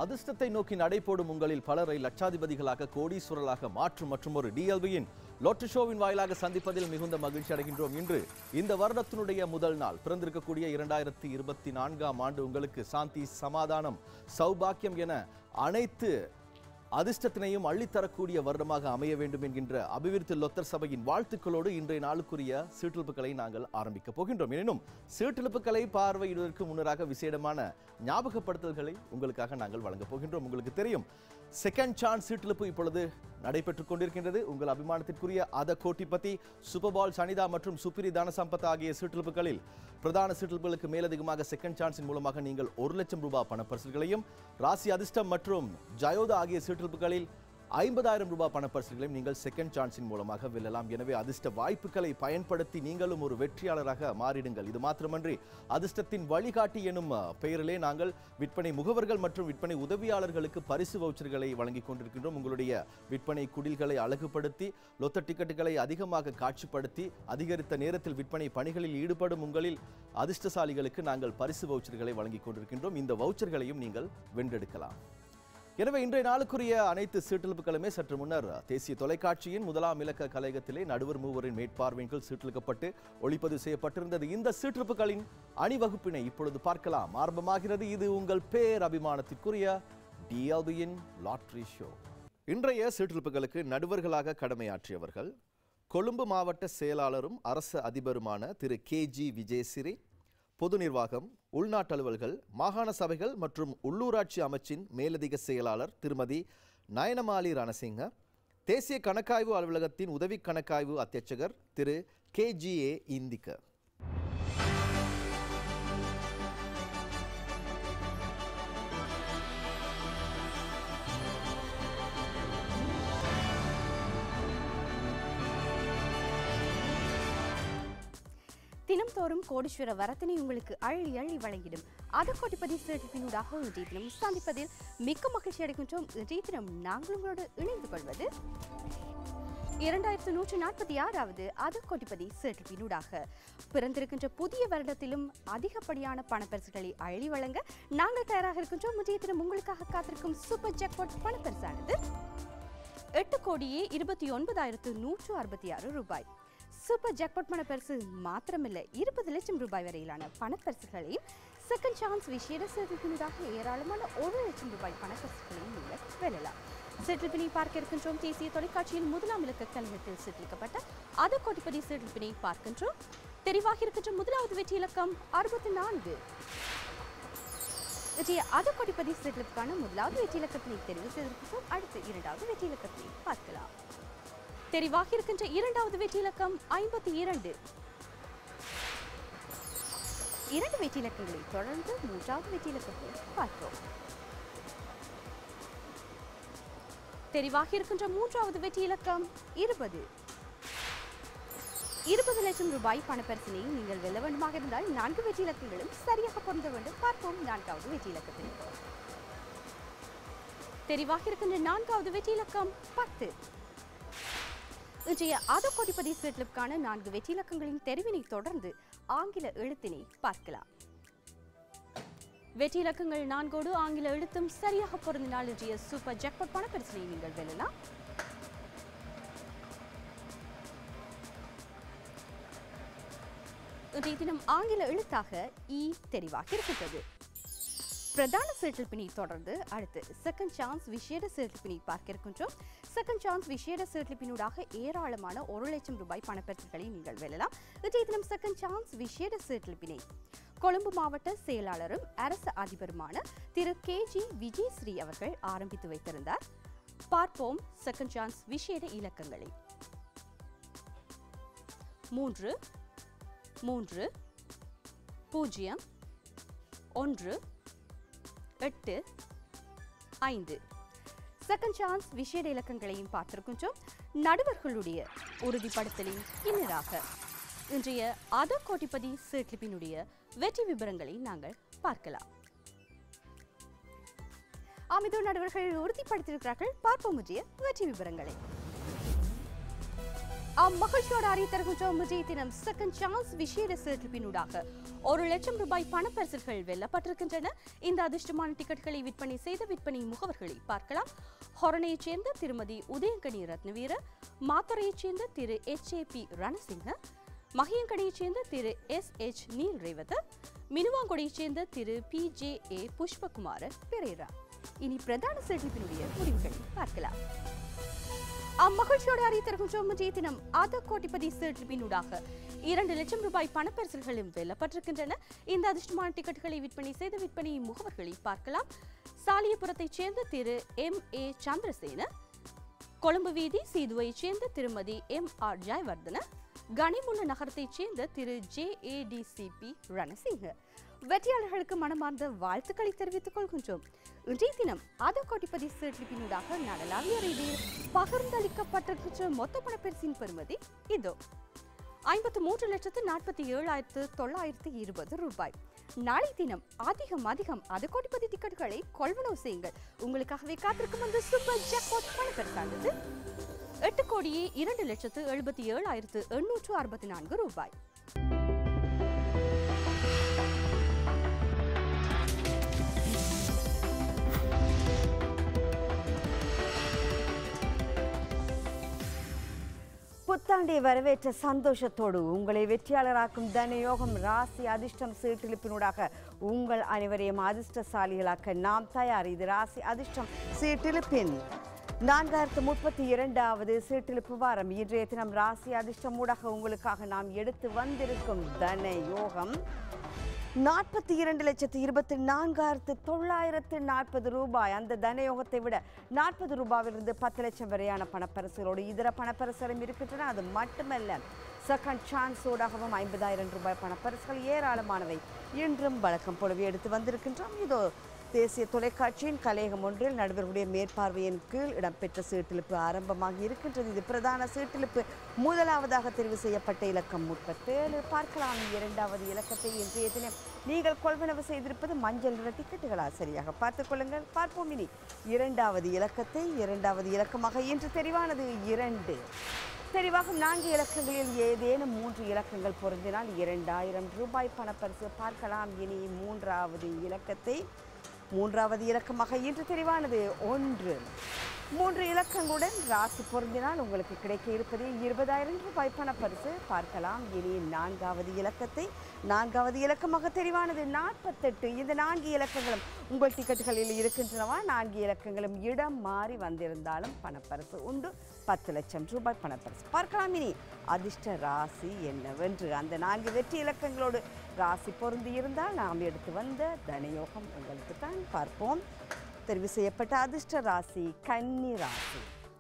அதிர்ஷ்டத்தை நோக்கி நடைபோடும் உங்களில் பலரை லட்சாதிபதிகளாக கோடீஸ்வரர்களாக மாற்றும் மற்றும் ஒரு டிஎல்வியின் லோட்டு ஷோவின் வாயிலாக சந்திப்பதில் மிகுந்த மகிழ்ச்சி அடைகின்றோம் இன்று இந்த வருடத்தினுடைய முதல் நாள் பிறந்திருக்கக்கூடிய இரண்டாயிரத்தி இருபத்தி நான்காம் ஆண்டு உங்களுக்கு சாந்தி சமாதானம் சௌபாக்கியம் என அனைத்து அதிர்ஷ்டத்தினையும் அள்ளித்தரக்கூடிய வருடமாக அமைய வேண்டும் என்கின்ற அபிவிருத்தி லொத்தர் சபையின் வாழ்த்துக்களோடு இன்றைய நாளுக்குரிய சீட்டெழுப்புகளை நாங்கள் ஆரம்பிக்க போகின்றோம் எனினும் சீட்டெழுப்புகளை பார்வையிடுவதற்கு முன்னராக விசேடமான ஞாபகப்படுத்தல்களை உங்களுக்காக நாங்கள் வழங்கப் போகின்றோம் உங்களுக்கு தெரியும் செகண்ட் சான்ஸ் சீட்டெழுப்பு இப்பொழுது நடைபெற்றுக் கொண்டிருக்கின்றது உங்கள் அபிமானத்திற்குரிய அத கோட்டிபதி சூப்பர்பால் சனிதா மற்றும் சுப்பிரி தானசம்பத் ஆகிய சீட்டெழுப்புகளில் பிரதான சீட்டெழுப்புகளுக்கு மேலதிகமாக செகண்ட் சான்ஸின் மூலமாக நீங்கள் ஒரு லட்சம் ரூபாய் பணப்பரிசுகளையும் ராசி அதிர்ஷ்டம் மற்றும் ஜயோதா ஆகிய சீட்டெழுப்புகளில் ஐம்பதாயிரம் ரூபாய் பணப்பரிசுகளையும் நீங்கள் செகண்ட் சான்ஸின் மூலமாக வெல்லலாம் எனவே அதிர்ஷ்ட வாய்ப்புகளை பயன்படுத்தி நீங்களும் ஒரு வெற்றியாளராக மாறிடுங்கள் இது மாத்திரமன்றி அதிர்ஷ்டத்தின் வழிகாட்டி எனும் அஹ், பெயரிலே நாங்கள் விற்பனை முகவர்கள் மற்றும் விற்பனை உதவியாளர்களுக்கு பரிசு வவுச்சர்களை வழங்கிக் கொண்டிருக்கின்றோம் உங்களுடைய விற்பனை குடில்களை அழகுபடுத்தி லொத்த டிக்கெட்டுகளை அதிகமாக காட்சிப்படுத்தி அதிகரித்த நேரத்தில் விற்பனை பணிகளில் ஈடுபடும் உங்களில் அதிர்ஷ்டசாலிகளுக்கு நாங்கள் பரிசு வவுச்சர்களை வழங்கிக் கொண்டிருக்கின்றோம் இந்த வவுச்சர்களையும் நீங்கள் வென்றெடுக்கலாம் எனவே இன்றைய நாளுக்குரிய அனைத்து சீட்டெழுப்புகளுமே சற்று முன்னர் தேசிய தொலைக்காட்சியின் முதலாம் இலக்க கலையகத்திலே நடுவர் மூவரின் மேற்பார்வையின் கீழ் சீட்டெழுக்கப்பட்டு ஒளிப்பதிவு செய்யப்பட்டிருந்தது இந்த சீட்டெழுப்புகளின் அணிவகுப்பினை இப்பொழுது பார்க்கலாம் ஆரம்பமாகிறது இது உங்கள் பேர் அபிமானத்திற்குரிய டிஎல்பியின் லாட்ரி ஷோ இன்றைய சீட்டெழுப்புகளுக்கு நடுவர்களாக கடமையாற்றியவர்கள் கொழும்பு மாவட்ட செயலாளரும் அரசு அதிபருமான திரு கே ஜி விஜயசிறி பொது நிர்வாகம் உள்நாட்டு அலுவல்கள் மாகாண சபைகள் மற்றும் உள்ளூராட்சி அமைச்சின் மேலதிக செயலாளர் திருமதி நயனமாலி ரணசிங்க தேசிய கணக்காய்வு அலுவலகத்தின் உதவி கணக்காய்வு அத்தியட்சகர் Thiru K G A Indika தினம்தோறும் கோடீஸ்வர வரத்தினை உங்களுக்கு அள்ளி அள்ளி வழங்கிடும் அது கோட்டிப்பதி சேர்ப்பினூடாக இன்றைய தினம் சந்திப்பதில் மிக்க மகிழ்ச்சி அடைகின்றோம் இன்றைய தினம் நாங்கள் உங்களோடு இணைந்து கொள்வது இரண்டாயிரத்து நூற்று நாற்பத்தி ஆறாவது அது கோட்டிப்பதி சேர்ப்பினூடாக பிறந்திருக்கின்ற புதிய வருடத்திலும் அதிகப்படியான பணப்பரிசுகளை அள்ளி வழங்க நாங்கள் தயாராக இருக்கின்றோம் இன்றைய தினம் உங்களுக்காக காத்திருக்கும் சூப்பர் ஜாக்பாட் பணப்பரிசானது எட்டு கோடியே இருபத்தி ஒன்பதாயிரத்து நூற்று அறுபத்தி ஆறு ரூபாய் சூப்பர் ஜாக்பாட் பணப்பரிசு மாத்திரமில்லை இருபது லட்சம் ரூபாய் வரையிலான பணப்பரிசுகளையும் செகண்ட் சான்ஸ் விசேட சேர்ப்பினதாக ஏராளமான ஒரு லட்சம் ரூபாய் பணப்பரிசுகளையும் நீங்கள் வெல்லலாம் சிற்றிப்பினை பார்க்க இருக்கின்றோம் தேசிய தொலைக்காட்சியில் முதலாம் இலக்க கழகத்தில் சித்தரிக்கப்பட்ட அது கோடிப்பதி சிற்றிப்பினை பார்க்கின்றோம் தெரிவாக இருக்கின்ற முதலாவது வெற்றி இலக்கம் அறுபத்தி நான்கு விஜய அது கொடிப்பதி சிறுக்கான முதலாவது வெற்றி இலக்கத்தினை தெரிவு செய்திருக்கிறோம் அடுத்து இரண்டாவது வெற்றி இலக்கத்தினை பார்க்கலாம் தெரிவாக இருக்கின்ற இரண்டாவது வெற்றி இலக்கம் ஐம்பத்தி இரண்டு இரண்டு வெற்றி இலக்கங்களை தொடர்ந்து மூன்றாவது வெற்றி இலக்கத்தை பார்ப்போம் தெரிவாக இருக்கின்ற மூன்றாவது வெற்றி இலக்கம் இருபது இருபது லட்சம் ரூபாய் பணப்பரிசினை நீங்கள் வெல்ல வேண்டுமாக இருந்தால் நான்கு வெற்றி இலக்கங்களும் சரியாக பொருந்த வேண்டும் பார்ப்போம் நான்காவது வெற்றி இலக்கத்தில் தெரிவாக இருக்கின்ற நான்காவது வெற்றி இலக்கம் பத்து இன்றைய ஆத கோடிப்பதி ஸ்லிப்கான நான்கு வெற்றி இலக்கங்களின் தெரிவினை தொடர்ந்து ஆங்கில எழுத்தினை பார்க்கலாம் வெற்றி இலக்கங்கள் நான்கோடு ஆங்கில எழுத்தும் சரியாக பொருந்தினால் இன்றைய சூப்பர் ஜாக்பாட் பணப்பரிசினை நீங்கள் வெல்லலாம் இன்றைய தினம் ஆங்கில எழுத்தாக இ தெரிவாக இருக்கின்றது பிரதான சீட்டில்பினை தொடர்ந்து அடுத்து செகண்ட் சான்ஸ் விசேட சீட்டில்பினை பார்க்க இருக்கின்றோம் செகண்ட் சான்ஸ் விசேட சீட்டில்பினூடாக ஏராளமான ஒரு லட்சம் ரூபாய் பணப்பரிசுகளை நீங்கள் வெல்லலாம் இன்றைய தினம் செகண்ட் சான்ஸ் விசேட சீட்டில்பினை கொழும்பு மாவட்ட செயலாளரும் அரசு அதிபருமான திரு கே ஜி விஜயஸ்ரீ அவர்கள் ஆரம்பித்து வைத்திருந்தார் பார்ப்போம் செகண்ட் சான்ஸ் விசேட இலக்கங்களை மூன்று மூன்று பூஜ்ஜியம் ஒன்று எட்டு ஐந்து செகண்ட் சான்ஸ் விசேட இலக்கங்களையும் பார்த்திருக்கின்றோம் நடுவர்களுடைய உறுதிப்படுத்தலின் பின்னராக இன்றைய அத கோட்டிப்பதி சீட்லிப்பினுடைய வெற்றி விவரங்களை நாங்கள் பார்க்கலாம் அமிதோ நடுவர்கள் உறுதிப்படுத்தியிருக்கிறார்கள் பார்ப்போம் இன்றைய வெற்றி விவரங்களை அம்மகிழ்ச்சியோடு அறிவித்திருக்கின்றோம் விஜய் தினம் செகண்ட் சான்ஸ் விசேட சேர்ப்பினூடாக ஒரு லட்சம் ரூபாய் பணப்பரிசுகள் வெல்லப்பட்டிருக்கின்றன இந்த அதிர்ஷ்டமான டிக்கெட்களை விற்பனை செய்த விற்பனை முகவர்களை பார்க்கலாம் ஹொரணையைச் சேர்ந்த திருமதி உதயங்கனி ரத்னவீர மாத்தரையைச் சேர்ந்த Thiru H A P Ranasinghe மகியங்கடையைச் சேர்ந்த திரு எஸ் எச் நீல் ரேவத மினுவாங்குடையைச் சேர்ந்த Thiru P J A Pushpakumara Perera இனி பிரதான சேர்ப்பினுடைய முடிவுகளை பார்க்கலாம் அம்மகிழ்ச்சியோடு அறிவித்திருக்கின்றோம் இன்றைய தினம் ஆத கோட்டிபதி சேர்ப்பினூடாக இரண்டு லட்சம் ரூபாய் பணப்பரிசல்களும் வெல்லப்பட்டிருக்கின்றன இந்த அதிர்ஷ்டமான டிக்கெட்டுகளை விற்பனை செய்த விற்பனை முகவர்களை பார்க்கலாம் சாலியபுரத்தைச் சேர்ந்த திரு எம் ஏ சந்திரசேன கொழும்பு வீதி சீதுவைச் சேர்ந்த திருமதி எம் ஆர் ஜெயவர்தன கனிமுல்ல நகரத்தைச் சேர்ந்த Thiru J A D C P Ranasinghe வெற்றியாளர்களுக்கு மனமார்ந்த வாழ்த்துக்களை தெரிவித்துக் கொள்கின்றோம் இன்றைய தினம் ஆத கோட்டிபதி சேர்ப்பினூடாக நடலாவிய ரீதியில் பகிர்ந்தளிக்கப்பட்டிருக்கின்ற மொத்த பணப்பரிசின் பெறுமதி இதோ ஐம்பத்து மூன்று லட்சத்து நாற்பத்தி ஏழாயிரத்து தொள்ளாயிரத்து இருபது ரூபாய் நாளை தினம் அதிகம் அதிகம் அது கோடிப்பதி டிக்கெட்டுகளை கொள்வனவு செய்யுங்கள் உங்களுக்காகவே காத்திருக்கும் அந்த சூப்பர் ஜாக்பாட் பணப்பரிசானது எட்டு கோடியே இரண்டு லட்சத்து எழுபத்தி ஏழாயிரத்து எண்ணூற்று அறுபத்தி நான்கு ரூபாய் புத்தாண்டை வரவேற்ற சந்தோஷத்தோடு உங்களை வெற்றியாளராக்கும் தனயோகம் ராசி அதிர்ஷ்டம் சீட்டிலிப்பினூடாக உங்கள் அனைவரையும் அதிர்ஷ்டசாலிகளாக்க நாம் தயார் இது ராசி அதிர்ஷ்டம் சீட்டிலிப்பின் நான்காயிரத்து முப்பத்தி இரண்டாவது சீட்டிலிப்பு வாரம் இன்றைய தினம் ராசி அதிர்ஷ்டம் ஊடாக உங்களுக்காக நாம் எடுத்து வந்திருக்கும் தன யோகம் நாற்பத்தி இரண்டு லட்சத்து இருபத்தி நான்காயிரத்து தொள்ளாயிரத்து நாற்பது ரூபாய் அந்த தனயோகத்தை விட நாற்பது ரூபாயிலிருந்து பத்து லட்சம் வரையான பணப்பரிசுகளோடு இதர பணப்பரிசுகளும் இருக்கின்றன அது மட்டுமல்ல செகண்ட் சான்ஸோடாகவும் ஐம்பதாயிரம் ரூபாய் பணப்பரிசுகள் ஏராளமானவை இன்றும் வழக்கம் போலவே எடுத்து வந்திருக்கின்றோம் இதோ தேசிய தொலைக்காட்சியின் கலையகம் ஒன்றில் நடுவர்களுடைய மேற்பார்வையின் கீழ் இடம்பெற்ற சீட்டிலிப்பு ஆரம்பமாகி இருக்கின்றது இது பிரதான சீட்டிலிப்பு முதலாவதாக தெரிவு செய்யப்பட்ட இலக்கம் முப்பத்தேழு பார்க்கலாம் இரண்டாவது இலக்கத்தை இன்றைய தினம் நீங்கள் கொள்வனவு செய்திருப்பது மஞ்சள் நிற டிக்கெட்டுகளா சரியாக பார்த்துக் கொள்ளுங்கள் பார்ப்போம் இனி இரண்டாவது இலக்கத்தை இரண்டாவது இலக்கமாக இன்று தெரிவானது இரண்டு தெரிவாகும் நான்கு இலக்கங்களில் ஏதேனும் மூன்று இலக்கங்கள் பொருந்தினால் இரண்டாயிரம் ரூபாய் பணப்பரிசு பார்க்கலாம் இனி மூன்றாவது இலக்கத்தை மூன்றாவது இலக்கமாக இன்று தெரிவானது ஒன்று மூன்று இலக்கங்களுடன் ராசி பொருந்தினால் உங்களுக்கு கிடைக்க இருப்பது இருபதாயிரம் ரூபாய் பணப்பரிசு பார்க்கலாம் இனி நான்காவது இலக்கத்தை நான்காவது இலக்கமாக தெரிவானது நாற்பத்தெட்டு இந்த நான்கு இலக்கங்களும் உங்கள் டிக்கெட்டுகளில் இருக்கின்றனவா நான்கு இலக்கங்களும் இடம் மாறி வந்திருந்தாலும் பணப்பரிசு உண்டு பத்து லட்சம் ரூபாய் பணப்பரிசு பார்க்கலாம் இனி அதிர்ஷ்ட ராசி என்னவென்று அந்த நான்கு வெற்றி இலக்கங்களோடு ராசி பொருந்தி இருந்தால் நாம் எடுத்து வந்த தனயோகம் உங்களுக்கு தான் பார்ப்போம் தெரிவு செய்யப்பட்ட அதிர்ஷ்ட ராசி கன்னி ராசி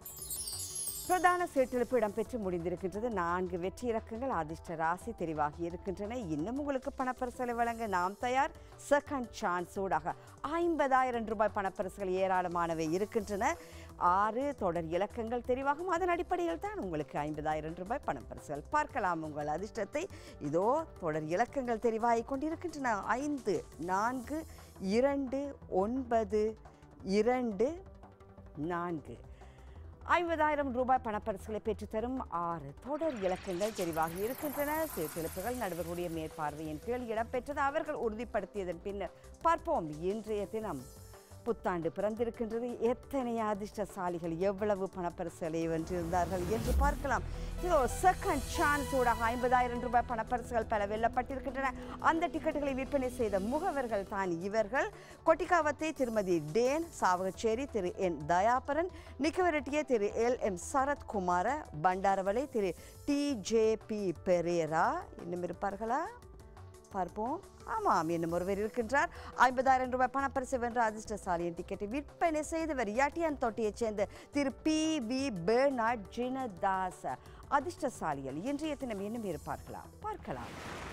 பிரதான சீட்டெழுப்பு இடம்பெற்று முடிந்திருக்கின்றது நான்கு வெற்றி இலக்கங்கள் அதிர்ஷ்ட ராசி தெரிவாகி இருக்கின்றன இன்னும் உங்களுக்கு பணப்பரிசலை வழங்க நாம் தயார் செகண்ட் சான்ஸ் ஊடாக ஐம்பதாயிரம் ரூபாய் பணப்பரிசுகள் ஏராளமானவை இருக்கின்றன ஆறு தொடர் இலக்கங்கள் தெரிவாகும் அதன் அடிப்படையில் தான் உங்களுக்கு ஐம்பதாயிரம் ரூபாய் பணப்பரிசுகள் பார்க்கலாம் உங்கள் அதிர்ஷ்டத்தை இதோ தொடர் இலக்கங்கள் தெரிவாகிக் கொண்டிருக்கின்றன ஐந்து நான்கு இரண்டு ஒன்பது இரண்டு நான்கு ஐம்பதாயிரம் ரூபாய் பணப்பரிசுகளை பெற்றுத்தரும் ஆறு தொடர் இலக்கங்கள் தெரிவாகி இருக்கின்றன சீர்திருப்புகள் நடுவர்களுடைய மேற்பார்வையின் கீழ் இடம்பெற்றது அவர்கள் உறுதிப்படுத்தியதன் பின்னர் பார்ப்போம் இன்றைய தினம் புத்தாண்டு பிறந்திருக்கின்றது எத்தனை அதிர்ஷ்டசாலிகள் எவ்வளவு பணப்பரிசுகளை வென்றிருந்தார்கள் என்று பார்க்கலாம் இதோ செகண்ட் சான்ஸ் ஊடாக ஐம்பதாயிரம் ரூபாய் பணப்பரிசுகள் பல வெல்லப்பட்டிருக்கின்றன அந்த டிக்கெட்டுகளை விற்பனை செய்த முகவர்கள் தான் இவர்கள் கொட்டிக்காவத்தை திருமதி டேன் Chavakachcheri Thiru N Thayaparan Nikaweratiya Thiru L M Sarathkumara Bandarawela Thiru D J P Perera இன்னும் இருப்பார்களா பார்ப்போம் ஆமாம் என்னும் ஒருவர் இருக்கின்றார் ஐம்பதாயிரம் ரூபாய் பணப்பரிசு வென்ற அதிர்ஷ்டசாலியின் டிக்கெட்டை விற்பனை செய்தவர் யாட்டியான் தொட்டியைச் சேர்ந்த திரு பி வி பெர்னாட் ஜினதாஸ் அதிர்ஷ்டசாலிகள் இன்றைய தினம் இன்னும் இருப்பார்களா பார்க்கலாம்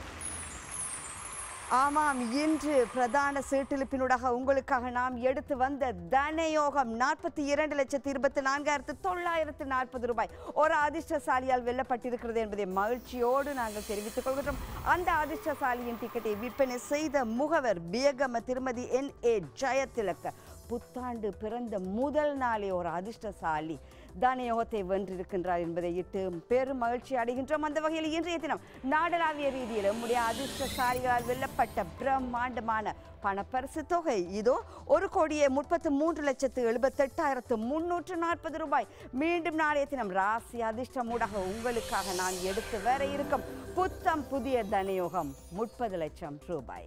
ஆமாம் இன்று பிரதான சீட்டிலிப்பினூடாக உங்களுக்காக நாம் எடுத்து வந்த தனயோகம் நாற்பத்தி இரண்டு லட்சத்து இருபத்தி நான்காயிரத்து தொள்ளாயிரத்து நாற்பது ரூபாய் ஒரு அதிர்ஷ்டசாலியால் வெல்லப்பட்டிருக்கிறது என்பதை மகிழ்ச்சியோடு நாங்கள் தெரிவித்துக் கொள்கிறோம் அந்த அதிர்ஷ்டசாலியின் டிக்கெட்டை விற்பனை செய்த முகவர் பியகம திருமதி என் ஏ ஜெயதிலக்க புத்தாண்டு பிறந்த முதல் நாளே ஒரு அதிர்ஷ்டசாலி தனயோகத்தை வென்றிருக்கின்றார் என்பதை இட்டு பெரும் மகிழ்ச்சி அடைகின்றோம் அந்த வகையில் இன்றைய தினம் நாடளாவிய ரீதியில் நம்முடைய அதிர்ஷ்டசாலிகளால் வெல்லப்பட்ட பிரம்மாண்டமான பணப்பரிசு தொகை இதோ ஒரு கோடியே முப்பத்து மூன்று லட்சத்து எழுபத்தெட்டாயிரத்து முன்னூற்று நாற்பது ரூபாய் மீண்டும் நாளைய தினம் ராசி அதிர்ஷ்டம் ஊடாக உங்களுக்காக நான் எடுத்து வர இருக்கும் புத்தம் புதிய தனயோகம் முப்பது லட்சம் ரூபாய்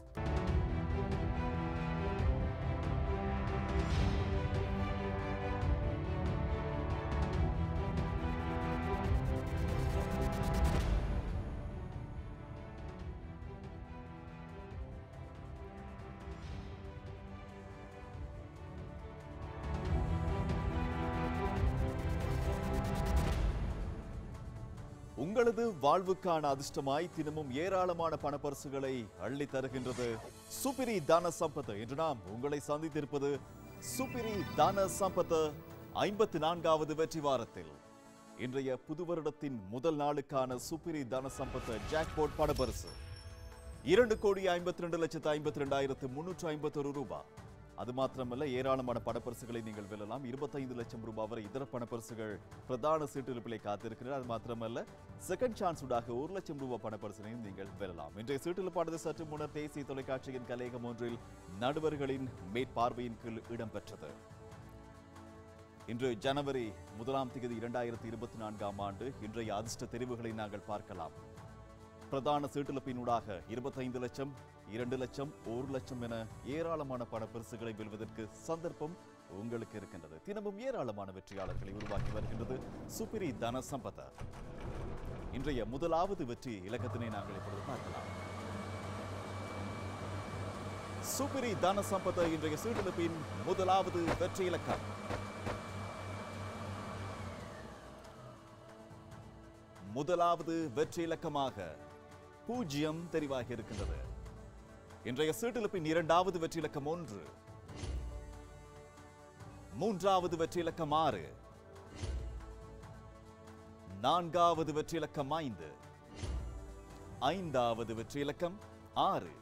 உங்களது வாழ்வுக்கான அதிர்ஷ்டமாய் தினமும் ஏராளமான பணப்பரிசுகளை அள்ளி தருகின்றது சுப்பிரி தான சம்பத்து என்று நாம் உங்களை சந்தித்திருப்பது சுப்பிரி தான சம்பத்து ஐம்பத்தி நான்காவது வெற்றி வாரத்தில் இன்றைய புது வருடத்தின் முதல் நாளுக்கான சுப்பிரி தான சம்பத்து ஜாக்பாட் பணப்பரிசு இரண்டு கோடி ஐம்பத்தி ரெண்டு லட்சத்து ஐம்பத்தி ரெண்டாயிரத்து முன்னூற்று ஐம்பத்தொரு ரூபாய் அது மாத்திரமல்ல ஏராளமான பணப்பரிசுகளை நீங்கள் வெல்லலாம் இருபத்தைந்து லட்சம் ரூபாய் வரை இதர பணப்பரிசுகள் பிரதான சீட்டிருப்பிலை காத்திருக்கிறது அது மாத்திரமல்ல செகண்ட் சான்ஸ் ஊடாக ஒரு லட்சம் ரூபாய் பணப்பரிசினையும் நீங்கள் வெல்லலாம் இன்றைய சீட்டிலுப்பானது சற்று முன்னர் தேசிய தொலைக்காட்சியின் கலையகம் ஒன்றில் நடுவர்களின் மேற்பார்வையின் கீழ் இடம்பெற்றது இன்று ஜனவரி முதலாம் தேதி இரண்டாயிரத்தி இருபத்தி நான்காம் ஆண்டு இன்றைய அதிர்ஷ்ட தெரிவுகளை நாங்கள் பார்க்கலாம் பிரதான சீட்டிழப்பினூடாக இருபத்தைந்து லட்சம் இரண்டு லட்சம் ஒரு லட்சம் என ஏராளமான பண பரிசுகளை வெல்வதற்கு சந்தர்ப்பம் உங்களுக்கு இருக்கின்றது தினமும் ஏராளமான வெற்றியாளர்களை உருவாக்கி வருகின்றது சுப்பிரி தன சம்பத இன்றைய முதலாவது வெற்றி இலக்கத்தினை நாங்கள் இப்பொழுது பார்க்கலாம் சுப்பிரி தன சம்பத இன்றைய சீட்டிழப்பின் முதலாவது வெற்றி இலக்கம் முதலாவது வெற்றி இலக்கமாக பூஜ்ஜியம் தெரிவாகி இருக்கின்றது இன்றைய சீட்டிழப்பின் இரண்டாவது வெற்றி இலக்கம் ஒன்று மூன்றாவது வெற்றி இலக்கம் ஆறு நான்காவது வெற்றி இலக்கம் ஐந்து ஐந்தாவது வெற்றி இலக்கம் ஆறு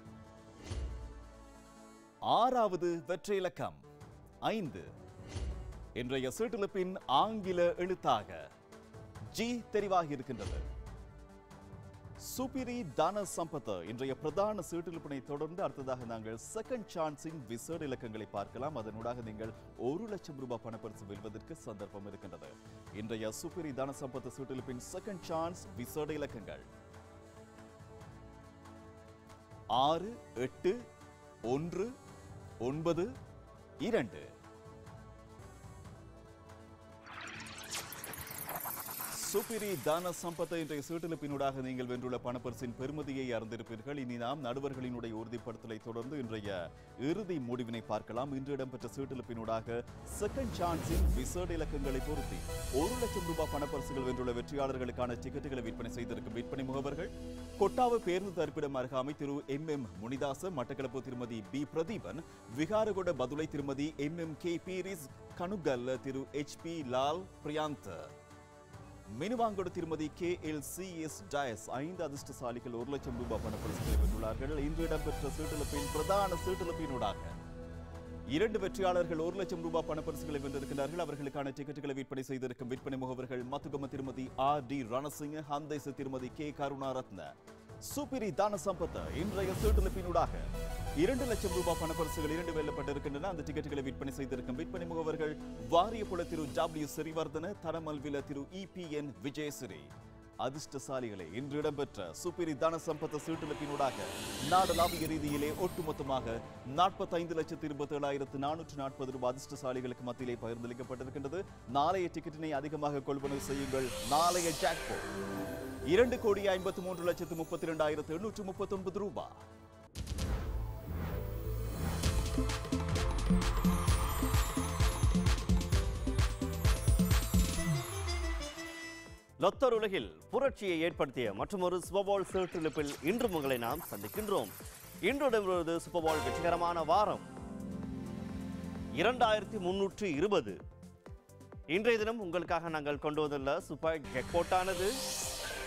ஆறாவது வெற்றி இலக்கம் ஐந்து இன்றைய சீட்டிழப்பின் ஆங்கில எழுத்தாக ஜி தெரிவாகி இருக்கின்றது சுபிரி தான சம்பத் இன்றைய பிரதான சீட்டிலிப்பினை தொடர்ந்து அடுத்ததாக நாங்கள் செகண்ட் சான்ஸின் விசேட இலக்கங்களை பார்க்கலாம் அதனூடாக நீங்கள் ஒரு லட்சம் ரூபாய் பணப்பரிசு வெல்வதற்கு சந்தர்ப்பம் இருக்கின்றது இன்றைய சுபிரி தான சம்பத் சீட்டிலிப்பின் செகண்ட் சான்ஸ் விசேட இலக்கங்கள் ஆறு எட்டு ஒன்று ஒன்பது இரண்டு சுப்பிரி தான சம்பத்தை இன்றைய சீட்டிலிப்பினூடாக நீங்கள் வென்றுள்ள பணப்பரிசின் பெருமதியை அறிந்திருப்பீர்கள் இனி நாம் நடுவர்களினுடைய உறுதிப்படுத்தலை தொடர்ந்து இன்றைய இறுதி முடிவினை பார்க்கலாம் இன்று இடம்பெற்ற சீட்டிலிப்பினூடாக செகண்ட் சான்ஸின் விசேட இலக்கங்களை பொருத்தி ஒரு லட்சம் ரூபாய் பணப்பரிசுகள் வென்றுள்ள வெற்றியாளர்களுக்கான டிக்கெட்டுகளை விற்பனை செய்திருக்கும் விற்பனை முகவர்கள் கொட்டாவு பேருந்து தரிப்பிடம் அருகாமை Thiru M M Munidasa Batticaloa Thirumathi P Pradeepan Viharagoda Badulla Thirumathi M M K Peiris கணுகல் Thiru H P Lal Priyanth Minuwangoda Thirumathi K L C S Dias ஐந்து அதிர்ஷ்டசாலிகள் ஒரு லட்சம் ரூபாய் பணப்பரிசுகளை வென்றுள்ளார்கள் இன்று இடம்பெற்ற சீட்டிழப்பின் பிரதான சீட்டிழப்பினூடாக இரண்டு வெற்றியாளர்கள் ஒரு லட்சம் ரூபாய் பணப்பரிசுகளை வென்றிருக்கிறார்கள் அவர்களுக்கான டிக்கெட்டுகளை விற்பனை செய்திருக்கும் விற்பனை முகவர்கள் மத்துகம திருமதி ஆர் டி ரணசிங்க ஹந்தேச திருமதி கே கருணாரத்ன சுப்பிரி தான சம்பத் இன்றைய சீட்டிழப்பினூடாக இரண்டு லட்சம் ரூபாய் பணப்பரிசுகள் இரண்டு வெல்லப்பட்டிருக்கின்றன அந்த டிக்கெட்டுகளை விற்பனை செய்திருக்கும் விற்பனை முகவர்கள் Wariyapola Thiru W Siriwardena Thanamalwila Thiru E P N Wijayasiri அதிர்ஷ்டசாலிகளை இன்று இடம்பெற்ற சுப்பிரி தன சம்பத்த சீட்டிழப்பினூடாக நாடளாவிய ரீதியிலே ஒட்டுமொத்தமாக நாற்பத்தைந்து லட்சத்து இருபத்தி ஏழாயிரத்து நானூற்று நாற்பது ரூபாய் அதிர்ஷ்டசாலிகளுக்கு மத்தியிலே பகிர்ந்தளிக்கப்பட்டிருக்கின்றது நாளைய டிக்கெட்டினை அதிகமாக கொள்வனவு செய்யுங்கள் நாளைய ஜாக்போ இரண்டு கோடி ஐம்பத்து மூன்று லட்சத்து முப்பத்தி இரண்டாயிரத்து எண்ணூற்று முப்பத்தி ஒன்பது ரூபாய் லொத்தர் உலகில் புரட்சியை ஏற்படுத்திய மற்றொரு சூப்பர்பால் சீர்திருப்பில் இன்று உங்களை நாம் சந்திக்கின்றோம் இன்று இடம்பெறுவது சூப்பர்பால் வெற்றிகரமான வாரம் இரண்டாயிரத்தி முன்னூற்று இருபது இன்றைய தினம் உங்களுக்காக நாங்கள் கொண்டு வந்துள்ள சூப்பர் ஜெக்போட்டானது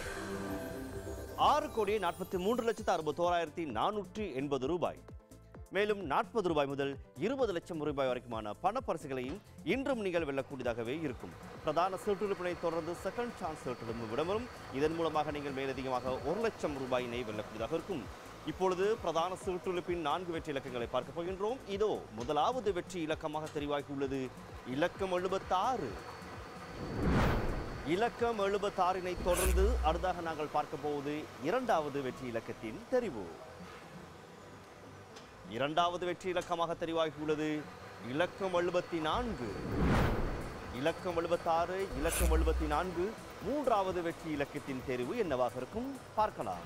ஆறு கோடி நாற்பத்தி மூன்று லட்சத்து அறுபத்தோராயிரத்தி நானூற்றி எண்பது ரூபாய் மேலும் நாற்பது ரூபாய் முதல் இருபது லட்சம் ரூபாய் வரைக்குமான பணப்பரிசுகளையும் இன்றும் நீங்கள் வெல்லக்கூடியதாகவே இருக்கும் பிரதான சீட்டுறுப்பினை தொடர்ந்து செகண்ட் சான்ஸ் சீட்டுடன் விடம்பெறும் இதன் மூலமாக நீங்கள் மேலதிகமாக ஒரு லட்சம் ரூபாயினை வெல்லக்கூடியதாக இருக்கும் இப்பொழுது பிரதான சீட்டுறுப்பின் நான்கு வெற்றி இலக்கங்களை பார்க்க போகின்றோம் இதோ முதலாவது வெற்றி இலக்கமாக தெரிவாகியுள்ளது இலக்கம் எழுபத்தாறு இலக்கம் எழுபத்தாறினை தொடர்ந்து அடுத்தாக நாங்கள் பார்க்க போவது இரண்டாவது வெற்றி இலக்கத்தின் தெரிவு இரண்டாவது வெற்றி இலக்கமாக தெரிவாகியுள்ளது இலக்கம் எழுபத்தி நான்கு இலக்கம் எழுபத்தாறு இலக்கம் எழுபத்தி நான்கு மூன்றாவது வெற்றி இலக்கத்தின் தெரிவு என்னவாக இருக்கும் பார்க்கலாம்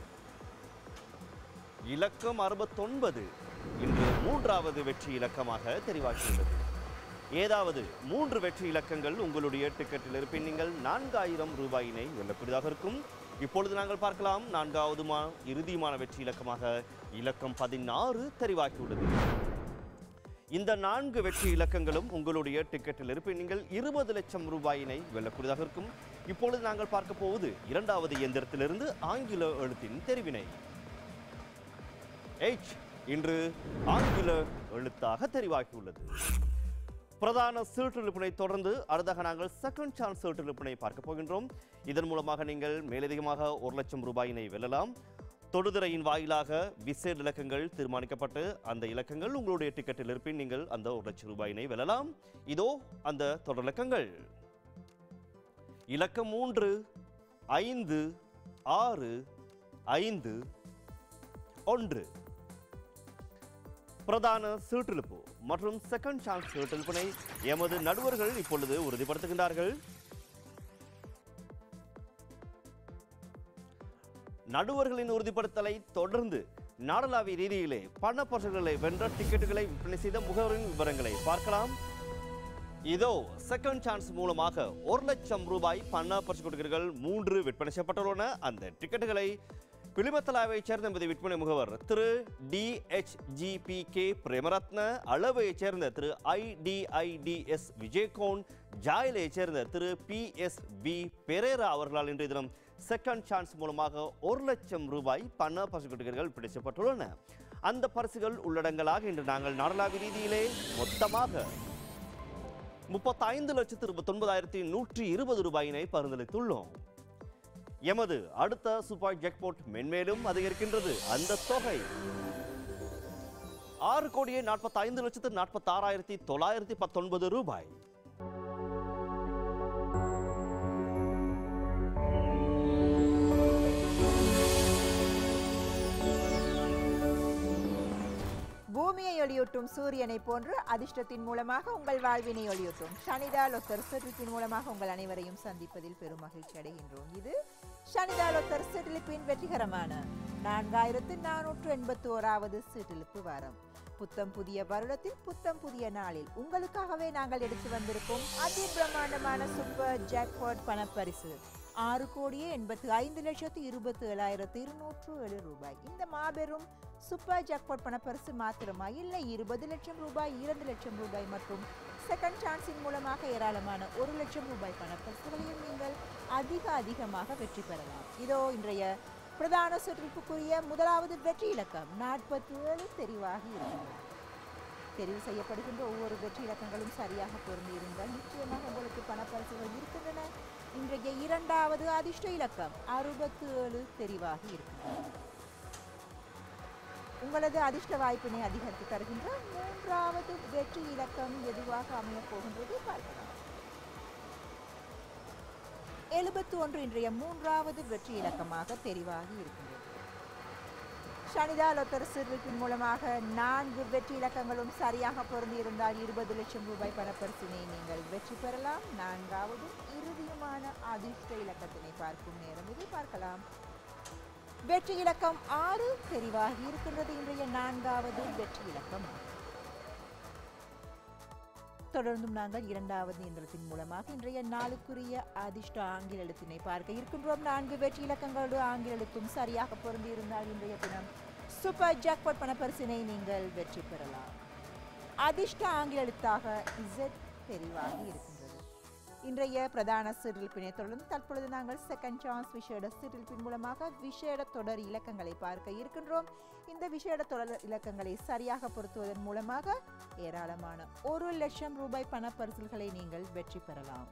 இலக்கம் அறுபத்தொன்பது இன்று மூன்றாவது வெற்றி இலக்கமாக தெரிவாகியுள்ளது ஏதாவது மூன்று வெற்றி இலக்கங்கள் உங்களுடைய டிக்கெட்டில் இருப்பின் நீங்கள் நான்காயிரம் ரூபாயினை வெல்லக்கூடியதாக இருக்கும் இப்பொழுது நாங்கள் பார்க்கலாம் நான்காவது மா இறுதியுமான வெற்றி இலக்கமாக இலக்கம் பதினாறு தெரிவாகியுள்ளது இந்த நான்கு வெற்றி இலக்கங்களும் உங்களுடைய டிக்கெட்டில் இருப்பின் நீங்கள் இருபது லட்சம் ரூபாயினை வெல்லக்கூடியதாக இருக்கும் இப்பொழுது நாங்கள் பார்க்க போவது இரண்டாவது இயந்திரத்திலிருந்து ஆங்கில எழுத்தின் தெரிவினை H இன்று ஆங்கில எழுத்தாக தெரிவாகியுள்ளது பிரதான சீட்டெழுப்பினை தொடர்ந்து அடுத்தாக நாங்கள் செகண்ட் சான்ஸ் சீட்டெழுப்பினை பார்க்க போகின்றோம் இதன் மூலமாக நீங்கள் மேலதிகமாக ஒரு லட்சம் ரூபாயினை வெல்லலாம் தொடுதிரையின் வாயிலாக விசேட இலக்கங்கள் தீர்மானிக்கப்பட்டு அந்த இலக்கங்கள் உங்களுடைய டிக்கெட்டில் இருப்பின் நீங்கள் அந்த ஒரு லட்சம் ரூபாயினை வெல்லலாம் இதோ அந்த தொடர் இலக்கங்கள் இலக்கம் மூன்று ஐந்து ஆறு ஐந்து ஒன்று பிரதான சீட்டெழுப்பு மற்றும் செகண்ட் சான்ஸ் சீட்டெழுப்பினை எமது நடுவர்கள் இப்பொழுது உறுதிப்படுத்துகின்றார்கள் நடுவர்களின் உறுதிப்படுத்தலை தொடர்ந்து நாடளாவிய ரீதியிலே பண பரிசுகளை வென்ற டிக்கெட்டுகளை விற்பனை செய்த முகவரின் விவரங்களை பார்க்கலாம் இதோ செகண்ட் சான்ஸ் மூலமாக ஒரு லட்சம் ரூபாய் பண பரிசு கொடுக்கிறீர்கள் மூன்று விற்பனை செய்யப்பட்டுள்ளன அந்த டிக்கெட்டுகளை பிலிமத்தலாவைச் சேர்ந்த என்பதை விற்பனை முகவர் Thiru D H G P K Premaratne அளவையைச் சேர்ந்த Thiru I D I D S Wijekoon ஜாயிலைச் சேர்ந்த Thiru P S V Perera அவர்களால் இன்றைய தினம் செகண்ட் சான்ஸ் மூலமாக ஒரு லட்சம் ரூபாய் பண பரிசு கொடுக்கிறீர்கள் விற்பனை செய்யப்பட்டுள்ளன அந்த பரிசுகள் உள்ளடங்கலாக இன்று நாங்கள் நாடளாவிய ரீதியிலே மொத்தமாக முப்பத்தைந்து லட்சத்து இருபத்தொன்பதாயிரத்தி நூற்றி இருபது ரூபாயினை பரிந்துரைத்துள்ளோம் எமது அடுத்த சூப்பர் ஜெக்பாட் மென்மேலும் அதிகரிக்கின்றது அந்த தொகை ஆறு கோடியே நாற்பத்தி ஐந்து லட்சத்து நாற்பத்தி ஆறாயிரத்தி தொள்ளாயிரத்தி பத்தொன்பது ரூபாய் பூமியை ஒளியூட்டும் சூரியனை போன்று அதிர்ஷ்டத்தின் மூலமாக உங்கள் வாழ்வினை ஒளியூட்டும் சனிதால் ஒத்தர் செட்டிலிப்பின் மூலமாக உங்கள் அனைவரையும் சந்திப்பதில் பெரும் மகிழ்ச்சி அடைகின்றோம் இது சனிதால் ஒத்தர் செட்டிலிப்பின் வெற்றிகரமான நான்காயிரத்து நானூற்று எண்பத்தி ஓராவது சீட்டிலிப்பு வாரம் புத்தம் புதிய வருடத்தில் புத்தம் புதிய நாளில் உங்களுக்காகவே நாங்கள் எடுத்து வந்திருக்கும் அதி பிரம்மாண்டமான சூப்பர் ஜாக்பாட் பணப்பரிசு ஆறு கோடியே எண்பத்து ஐந்து லட்சத்து இருபத்தி ஏழாயிரத்து இருநூற்று ஏழு ரூபாய் இந்த மாபெரும் சூப்பர் ஜாக்பாட் பணப்பரிசு மாத்திரமா இல்லை இருபது லட்சம் ரூபாய் இரண்டு லட்சம் ரூபாய் மற்றும் செகண்ட் சான்ஸின் மூலமாக ஏராளமான ஒரு லட்சம் ரூபாய் பணப்பரிசுகளையும் நீங்கள் அதிக அதிகமாக வெற்றி பெறலாம் இதோ இன்றைய பிரதான சுற்றுப்புக்குரிய முதலாவது வெற்றி இலக்கம் நாற்பத்தி ஏழு தெரிவாகி இருக்கிறது தெரிவு செய்யப்படுகின்ற ஒவ்வொரு வெற்றி இலக்கங்களும் சரியாக பொருந்தியிருந்தால் நிச்சயமாக உங்களுக்கு பணப்பரிசுகள் இருக்கின்றன இன்றைய இரண்டாவது அதிர்ஷ்ட இலக்கம் அறுபத்து ஏழு தெரிவாகி இருக்கின்றன உங்களது அதிர்ஷ்ட வாய்ப்பினை அதிகரித்து தருகின்ற மூன்றாவது வெற்றி இலக்கம் எதுவாக அமையப் போகின்றது பார்க்கலாம் எழுபத்து ஒன்று இன்றைய மூன்றாவது வெற்றி இலக்கமாக தெரிவாகி இருக்கின்றது சனிதா லொத்தர் சிறுப்பின் மூலமாக நான்கு வெற்றி இலக்கங்களும் சரியாக பொருந்தியிருந்தால் இருபது லட்சம் ரூபாய் பணப்பரிசினை நீங்கள் வெற்றி பெறலாம் நான்காவது இறுதியுமான அதிர்ஷ்ட இலக்கத்தினை பார்க்கும் நேரம் இதை பார்க்கலாம் வெற்றி இலக்கம் ஆறு தெரிவாகி இருக்கின்றது இன்றைய நான்காவது வெற்றி இலக்கம் தொடர்ந்தும் நாங்கள் இரண்டாவது இயந்திரத்தின் மூலமாக இன்றைய நாளுக்குரிய அதிர்ஷ்ட ஆங்கில எழுத்தினை பார்க்க இருக்கின்றோம் நான்கு வெற்றி இலக்கங்களோடு ஆங்கில எழுத்தும் சரியாக பொருந்தி இருந்தால் இன்றைய தினம் சூப்பர் ஜாக்பாட் பணப்பரிசினை நீங்கள் வெற்றி பெறலாம் அதிர்ஷ்ட ஆங்கில எழுத்தாக இசட் தெரிவாகி இருக்கின்றது இன்றைய பிரதான சீரழிப்பினை தொடர்ந்து தற்பொழுது நாங்கள் செகண்ட் சான்ஸ் விசேட சீரழிப்பின் மூலமாக விசேட தொடர் இலக்கங்களை பார்க்க இருக்கின்றோம் இந்த விசேட தொடர் இலக்கங்களை சரியாக பொருத்துவதன் மூலமாக ஏராளமான ஒரு லட்சம் ரூபாய் பணப்பரிசல்களை நீங்கள் வெற்றி பெறலாம்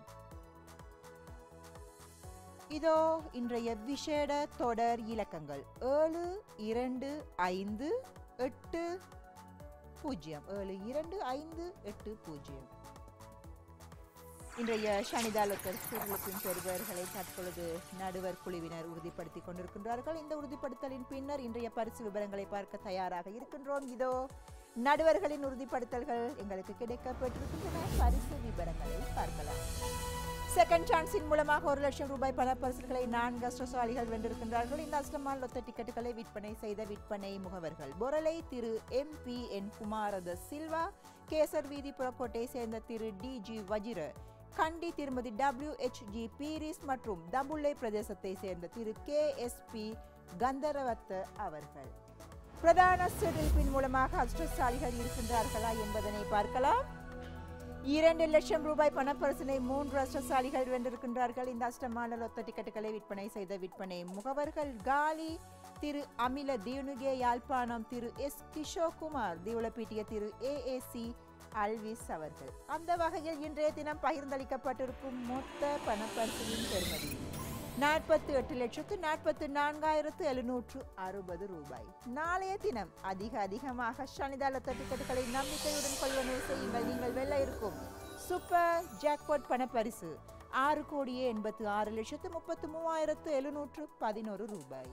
இதோ இன்றைய விசேட தொடர் இலக்கங்கள் ஏழு இரண்டு ஐந்து எட்டு பூஜ்ஜியம் ஏழு இரண்டு ஐந்து எட்டு பூஜ்ஜியம் இன்றைய சனிதாலத்தர் சூழலுக்கும் பெறுபவர்களை தற்பொழுது நடுவர் குழுவினர் உறுதிப்படுத்திக் கொண்டிருக்கின்றார்கள் இந்த உறுதிப்படுத்தலின் பின்னர் இன்றைய பரிசு விவரங்களை பார்க்க தயாராக இருக்கின்றோம் இதோ நடுவர்களின் உறுதிப்படுத்தல்கள் எங்களுக்கு கிடைக்கப்பட்டிருக்கின்றன பரிசு விவரங்களை பார்க்கலாம் செகண்ட் சான்ஸின் மூலமாக ஒரு லட்சம் ரூபாய் பண பரிசுகளை நான்கு அஷ்டசாலிகள் வென்றிருக்கின்றார்கள் இந்த அஷ்டமால் லொத்த டிக்கெட்டுகளை விற்பனை செய்த விற்பனை முகவர்கள் Borella Thiru M P N Kumaratha Silva Keyzer வீதி புறக்கோட்டை சேர்ந்த திரு D G Vajira Kandy Thirumathi W H G Peiris மற்றும் தம்புள்ளை பிரதேசத்தை சேர்ந்த திரு கே எஸ் பி கந்தரவத்த அவர்கள் பிரதான சிறுப்பின் மூலமாக அஷ்டசாலிகள் இருக்கின்றார்களா என்பதனை பார்க்கலாம் இரண்டு லட்சம் ரூபாய் பணப்பரிசினை மூன்று அஷ்டசாலிகள் வென்றிருக்கின்றார்கள் இந்த அஷ்டமான லொத்த டிக்கெட்டுகளை விற்பனை செய்த விற்பனை முகவர்கள் காலி திரு அமில தீனுகே யாழ்ப்பாணம் திரு எஸ் கிஷோகுமார் தீவளப்பீட்டிய திரு ஏ ஏ சி அல்விஸ் அவர்கள் அந்த வகையில் இன்றைய தினம் பகிர்ந்தளிக்கப்பட்டிருக்கும் மொத்த பணப்பரிசிலின் பெறுமதி நாற்பத்தி எட்டு லட்சத்து நாற்பத்து நான்காயிரத்து எழுநூற்று அறுபது ரூபாய் நாளைய தினம் அதிக அதிகமாக சனிதாலத்த டிக்கெட்டுகளை நம்பிக்கையுடன் கொள்வனவு செய்யுங்கள் நீங்கள் வெல்ல இருக்கும் சூப்பர் ஜாக்பாட் பணப்பரிசு ஆறு கோடியே எண்பத்து ஆறு லட்சத்து முப்பத்து மூவாயிரத்து எழுநூற்று பதினோரு ரூபாய்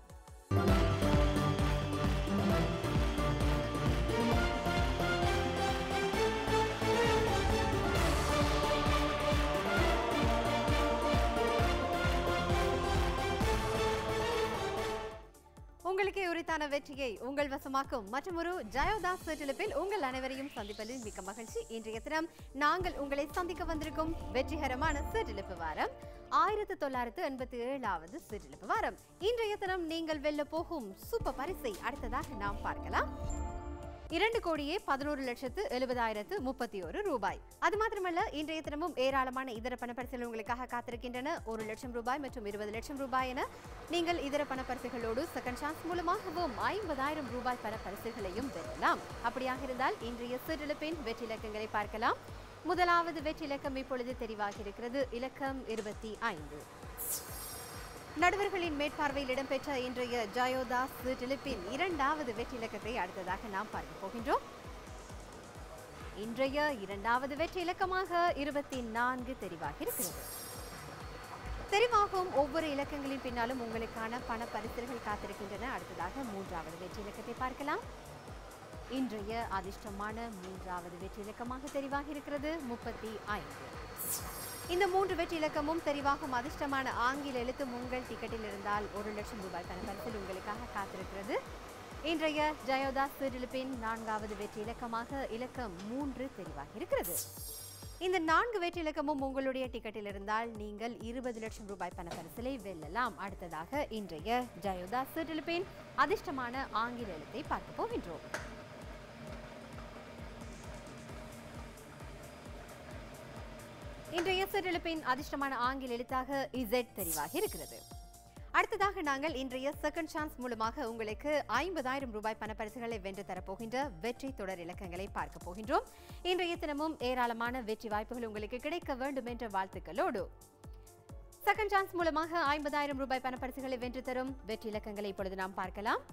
உங்களுக்கே உரித்தான வெற்றியை உங்கள் வசமாக்கும் மற்றொரு ஜயோதாஸ் செட்டிலிப்பில் உங்கள் அனைவரையும் சந்திப்பதில் மிக்க மகிழ்ச்சி இன்றைய தினம் நாங்கள் உங்களை சந்திக்க வந்திருக்கும் வெற்றிகரமான செட்டிலிப்பு வாரம் ஆயிரத்து தொள்ளாயிரத்து எண்பத்தி ஏழாவது செட்டிலிப்பு வாரம் இன்றைய தினம் நீங்கள் வெல்ல போகும் சூப்பர் பரிசை அடுத்ததாக நாம் பார்க்கலாம் இரண்டு கோடியே பதினோரு லட்சத்து எழுபதாயிரத்து முப்பத்தி ஒரு ரூபாய் அது மாத்திரமல்ல இன்றைய தினமும் ஏராளமான இதர பணப்பரிசுகள் உங்களுக்காக காத்திருக்கின்றன ஒரு லட்சம் ரூபாய் மற்றும் இருபது லட்சம் ரூபாய் என நீங்கள் இதர பணப்பரிசுகளோடு செகண்ட் சான்ஸ் மூலமாகவும் ஐம்பதாயிரம் ரூபாய் பணப்பரிசுகளையும் பெறலாம் அப்படியாக இருந்தால் இன்றைய சிறிலப்பின் வெற்றி இலக்கங்களை பார்க்கலாம் முதலாவது வெற்றி இலக்கம் இப்பொழுது தெரிவாகி இருக்கிறது இலக்கம் இருபத்தி ஐந்து நடுவர்களின் மேற்பார்வையில் இடம்பெற்ற இன்றைய ஜயோதாஸ் டிலிப்பின் இரண்டாவது வெற்றி இலக்கத்தை அடுத்ததாக நாம் பார்க்க போகின்றோம் இன்றைய இரண்டாவது வெற்றி இலக்கமாக இருபத்தி நான்கு தெரிவாகி இருக்கிறது தெரிவாகும் ஒவ்வொரு இலக்கங்களின் பின்னாலும் உங்களுக்கான பண பரிசுகள் காத்திருக்கின்றன அடுத்ததாக மூன்றாவது வெற்றி இலக்கத்தை பார்க்கலாம் இன்றைய அதிர்ஷ்டமான மூன்றாவது வெற்றி இலக்கமாக தெரிவாகி இருக்கிறது முப்பத்தி ஐந்து இந்த மூன்று வெற்றி இலக்கமும் தெரிவாகும் அதிர்ஷ்டமான ஆங்கில எழுத்தும் உங்கள் டிக்கெட்டில் இருந்தால் ஒரு லட்சம் ரூபாய் பணப்பரிசில் உங்களுக்காக காத்திருக்கிறது இன்றைய ஜயோதாஸ் சிறிலிப்பின் நான்காவது வெற்றி இலக்கமாக இலக்கம் மூன்று தெரிவாகி இருக்கிறது இந்த நான்கு வெற்றி இலக்கமும் உங்களுடைய டிக்கெட்டில் இருந்தால் நீங்கள் இருபது லட்சம் ரூபாய் பணப்பரிசிலை வெல்லலாம் அடுத்ததாக இன்றைய ஜயோதாஸ் சிறிலிப்பின் அதிர்ஷ்டமான ஆங்கில எழுத்தை பார்க்க போகின்றோம் இன்றைய சிறிலிப்பின் அதிர்ஷ்டமான ஆங்கில எழுத்தாக இசட் தெரிவாகி இருக்கிறது அடுத்ததாக நாங்கள் இன்றைய செகண்ட் சான்ஸ் மூலமாக உங்களுக்கு ஐம்பதாயிரம் ரூபாய் பணப்பரிசுகளை வென்று தரப்போகின்ற வெற்றி தொடர் இலக்கங்களை பார்க்க போகின்றோம் இன்றைய தினமும் ஏராளமான வெற்றி வாய்ப்புகள் உங்களுக்கு கிடைக்க வேண்டும் என்ற வாழ்த்துக்களோடு செகண்ட் சான்ஸ் மூலமாக ஐம்பதாயிரம் ரூபாய் பணப்பரிசுகளை வென்று தரும் வெற்றி இலக்கங்களை இப்பொழுது நாம் பார்க்கலாம்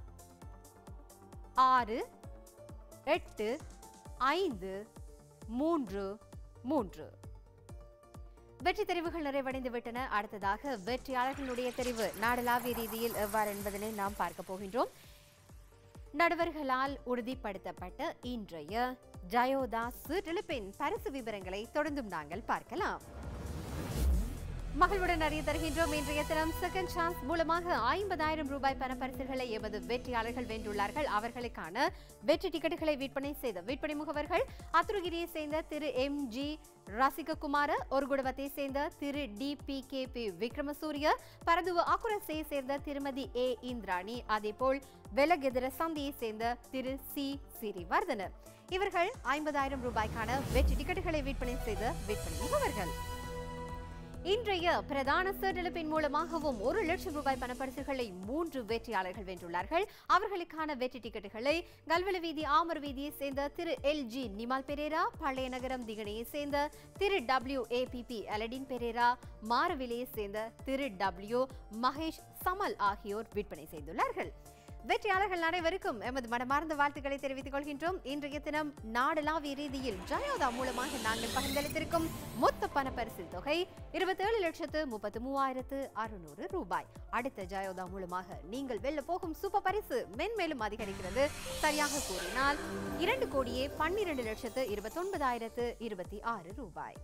ஆறு எட்டு ஐந்து மூன்று மூன்று வெற்றி தெரிவுகள் நிறைவடைந்து விட்டன அடுத்ததாக வெற்றியாளர்களுடைய தெரிவு நாடளாவிய ரீதியில் எவ்வாறு என்பதனை நாம் பார்க்க போகின்றோம் நடுவர்களால் உறுதிப்படுத்தப்பட்ட இன்றைய ஜயோதாஸ் டிலிப்பின் பரிசு விவரங்களை தொடர்ந்தும் நாங்கள் பார்க்கலாம் மகிழ்வுடன் அறிய தருகின்றோம் இன்றைய தினம் செகண்ட் சான்ஸ் மூலமாக ஐம்பதாயிரம் ரூபாய் பணப்பரிசுகளை எமது வெற்றியாளர்கள் வென்றுள்ளார்கள் அவர்களுக்கான வெற்றி டிக்கெட்டுகளை விற்பனை செய்த விற்பனை முகவர்கள் அத்துருகிரியை சேர்ந்த திரு எம் ஜி ரசிககுமார ஒருகுடவத்தை சேர்ந்த திரு D P K P Wickramasuriya Paraduwa அக்குரசையை சேர்ந்த திருமதி ஏ இந்திராணி அதேபோல் வெலகெதிர சந்தியை சேர்ந்த திரு சி சிறிவர்தன இவர்கள் ஐம்பதாயிரம் ரூபாய்க்கான வெற்றி டிக்கெட்டுகளை விற்பனை செய்த விற்பனை முகவர்கள் இன்றைய பிரதான சீட்டெழுப்பின் மூலமாகவும் ஒரு லட்சம் ரூபாய் பணப்பரிசுகளை மூன்று வெற்றியாளர்கள் வென்றுள்ளார்கள் அவர்களுக்கான வெற்றி டிக்கெட்டுகளை கல்வெளி வீதி ஆமர் வீதியை சேர்ந்த திரு எல் ஜி நிமால் பெரேரா பழைய நகரம் திகனையை சேர்ந்த திரு டபிள்யூ ஏபிபி அலடின் பெரேரா மாரவிலையை சேர்ந்த திரு டபிள்யூ மகேஷ் சமல் ஆகியோர் விற்பனை செய்துள்ளார்கள் வெற்றியாளர்கள் அனைவருக்கும் எமது மனமார்ந்த வாழ்த்துக்களை தெரிவித்துக் கொள்கின்றோம் இன்றைய தினம் நாடளாவிய ரீதியில் ஜயோதா மூலமாக நாங்கள் பகிர்ந்தளித்திருக்கும் மொத்த பண பரிசில் தொகை இருபத்தேழு லட்சத்து முப்பத்து மூவாயிரத்து அறுநூறு ரூபாய் அடுத்த ஜயோதா மூலமாக நீங்கள் வெல்ல போகும் சூப்பர் பரிசு மென்மேலும் அதிகரிக்கிறது சரியாக கூறினால் இரண்டு கோடியே பன்னிரண்டு லட்சத்து இருபத்தொன்பதாயிரத்து இருபத்தி ஆறு ரூபாய்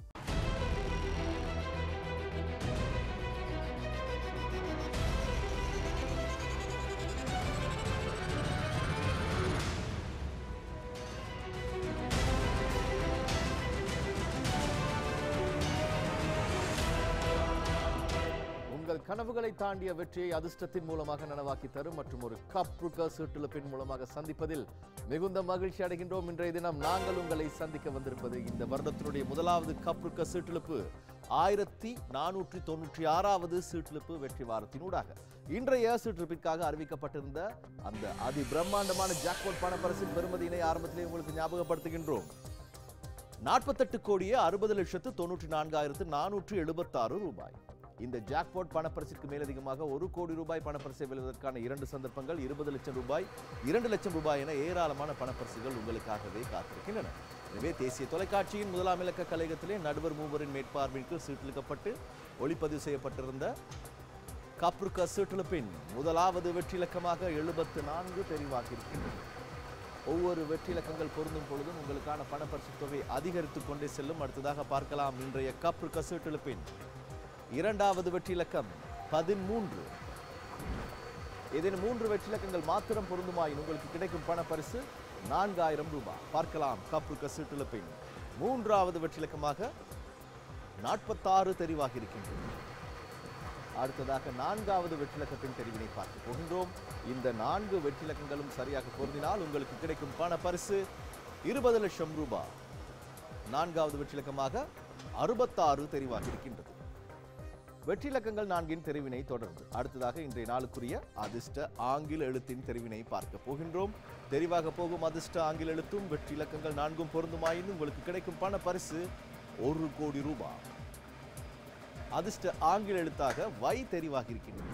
உங்கள் கனவுகளை தாண்டிய வெற்றியை அதிர்ஷ்டத்தின் மூலமாக நனவாக்கி தரும் மற்றும் ஒரு கப்ருக்க சீட்டுலப்பின் மூலமாக சந்திப்பதில் மிகுந்த மகிழ்ச்சி அடைகின்றோம் இன்றைய தினம் நாங்கள் உங்களை சந்திக்க வந்திருப்பது இந்த வருடத்தினுடைய முதலாவது கப்ருக்க சீட்டுலப்பு ஆயிரத்தி நானூற்றி தொண்ணூற்றி ஆறாவது சீட்டுலப்பு வெற்றி வாரத்தினூடாக இன்றைய சீட்டுலப்பிற்காக அறிவிக்கப்பட்டிருந்த அந்த அதி பிரம்மாண்டமான ஜாக்பாட் பண பரிசின் பெறுமதியினை ஆரம்பத்திலே உங்களுக்கு ஞாபகப்படுத்துகின்றோம் நாற்பத்தெட்டு கோடியே அறுபது லட்சத்து தொண்ணூற்றி நான்காயிரத்து நானூற்று எழுபத்தாறு ரூபாய் இந்த ஜாக்பாட் பணப்பரிசிற்கு மேலதிகமாக ஒரு கோடி ரூபாய் பணப்பரிசை வெல்வதற்கான இரண்டு சந்தர்ப்பங்கள் இருபது லட்சம் ரூபாய் இரண்டு லட்சம் ரூபாய் என ஏராளமான பணப்பரிசுகள் உங்களுக்காகவே காத்திருக்கின்றன எனவே தேசிய தொலைக்காட்சியின் முதலாம் இலக்க கலையகத்திலே நடுவர் மூவரின் மேற்பார்வையின் கீழ் சீட்டிழுக்கப்பட்டு ஒளிப்பதிவு செய்யப்பட்டிருந்த கப்ருக்க சீட்டிழுப்பின் முதலாவது வெற்றி இலக்கமாக எழுபத்து நான்கு தெரிவாகியிருக்கின்றது ஒவ்வொரு வெற்றி இலக்கங்கள் பொருந்தும் பொழுதும் உங்களுக்கான பணப்பரிசு தொகை அதிகரித்துக் கொண்டே செல்லும் அடுத்ததாக பார்க்கலாம் இன்றைய கப்ரு கசீட்டிழப்பின் இரண்டாவது வெற்றி இலக்கம் பதிமூன்று இதில் மூன்று வெற்றி இலக்கங்கள் மாத்திரம் பொருந்துமாயின் உங்களுக்கு கிடைக்கும் பணப்பரிசு நான்காயிரம் ரூபாய் பார்க்கலாம் கப்ரு கசீட்டிழப்பின் மூன்றாவது வெற்றி இலக்கமாக நாற்பத்தாறு தெரிவாகி இருக்கின்றது அடுத்ததாக நான்காவது வெற்றிலக்கத்தின் தெரிவினை பார்க்க போகின்றோம் இந்த நான்கு வெற்றிலக்கங்களும் சரியாக பொருந்தினால் உங்களுக்கு கிடைக்கும் பண பரிசு இருபது லட்சம் ரூபாய் நான்காவது வெற்றிலக்கமாக அறுபத்தாறு தெரிவாகி இருக்கின்றது வெற்றிலக்கங்கள் நான்கின் தெரிவினை தொடர்ந்து அடுத்ததாக இன்றைய நாளுக்குரிய அதிர்ஷ்ட ஆங்கில எழுத்தின் தெரிவினை பார்க்க போகின்றோம் தெரிவாக போகும் அதிர்ஷ்ட ஆங்கில எழுத்தும் வெற்றிலக்கங்கள் நான்கும் பொருந்துமாயின் உங்களுக்கு கிடைக்கும் பண பரிசு ஒரு கோடி ரூபாய் அதிர்ஷ்ட ஆங்கில எழுத்தாக வை தெரிவாகி இருக்கின்றது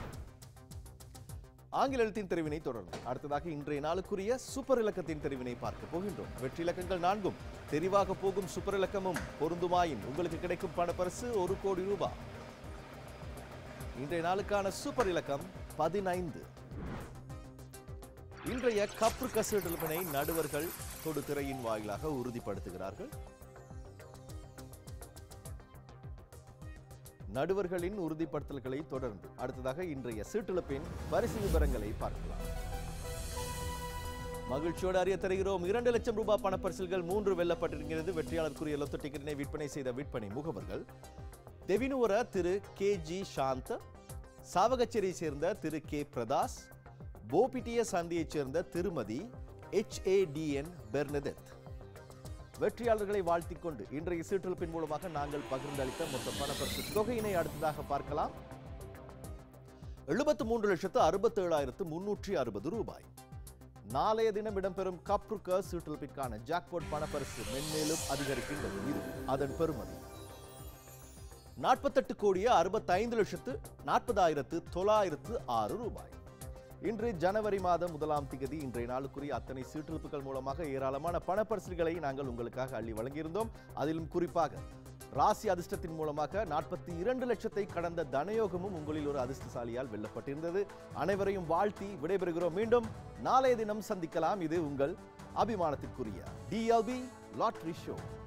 ஆங்கில எழுத்தின் தெரிவினை தொடர்ந்து அடுத்ததாக இன்றைய நாளுக்குரிய சூப்பர் இலக்கத்தின் தெரிவினை பார்க்க போகின்றோம் வெற்றி இலக்கங்கள் நான்கும் தெரிவாக போகும் சூப்பர் இலக்கமும் பொருந்துமாயின் உங்களுக்கு கிடைக்கும் பணப்பரிசு ஒரு கோடி ரூபாய் இன்றைய நாளுக்கான சூப்பர் இலக்கம் பதினைந்து இன்றைய கப்ரு கசீட்டல்பினை நடுவர்கள் தொடுதிரையின் வாயிலாக உறுதிப்படுத்துகிறார்கள் நடுவர்களின் உறுதிப்படுத்தல்களை தொடர்ந்து அடுத்ததாக இன்றைய சீட்டிழப்பின் பரிசு விவரங்களை பார்க்கலாம் மகிழ்ச்சியோடு அறிய தருகிறோம் இரண்டு லட்சம் ரூபாய் பணப்பரிசில்கள் மூன்று வெல்லப்பட்டிருக்கிறது வெற்றியாளருக்குரிய லொத்த டிக்கெட்டினை விற்பனை செய்த விற்பனை முகவர்கள் தெவினுவர திரு கே ஜி சாந்த் சாவகச்சேரியை சேர்ந்த திரு கே பிரதாஸ் போபிட்டிய சந்தியைச் சேர்ந்த திருமதி எச் ஏ டிஎன் பெர்னதெத் வெற்றியாளர்களை வாழ்த்திக் கொண்டு இன்றைய சீற்றெழுப்பின் மூலமாக நாங்கள் பகிர்ந்தளித்த மொத்த பணப்பரிசு தொகையினை அடுத்ததாக பார்க்கலாம் எழுபத்து மூன்று லட்சத்து அறுபத்தி ஏழாயிரத்து முன்னூற்றி அறுபது ரூபாய் நாளைய தினம் இடம்பெறும் கப்ருக்க சீற்றெழுப்பிற்கான ஜாக்பாட் பணப்பரிசு மென்மேலும் அதிகரிக்கின்றது இது அதன் பெறுமதி நாற்பத்தெட்டு கோடியே அறுபத்தைந்து லட்சத்து நாற்பதாயிரத்து தொள்ளாயிரத்து ஆறு ரூபாய் இன்று ஜனவரி மாதம் முதலாம் திகதி இன்றைய நாளுக்குரிய அத்தனை சீட்டிழப்புகள் மூலமாக ஏராளமான பணப்பரிசுகளை நாங்கள் உங்களுக்காக அள்ளி வழங்கியிருந்தோம் அதிலும் குறிப்பாக ராசி அதிர்ஷ்டத்தின் மூலமாக நாற்பத்தி இரண்டு லட்சத்தை கடந்த தனயோகமும் உங்களில் ஒரு அதிர்ஷ்டசாலியால் வெல்லப்பட்டிருந்தது அனைவரையும் வாழ்த்தி விடைபெறுகிறோம் மீண்டும் நாளைய தினம் சந்திக்கலாம் இது உங்கள் அபிமானத்திற்குரிய டிஎல்பி லாட்ரி ஷோ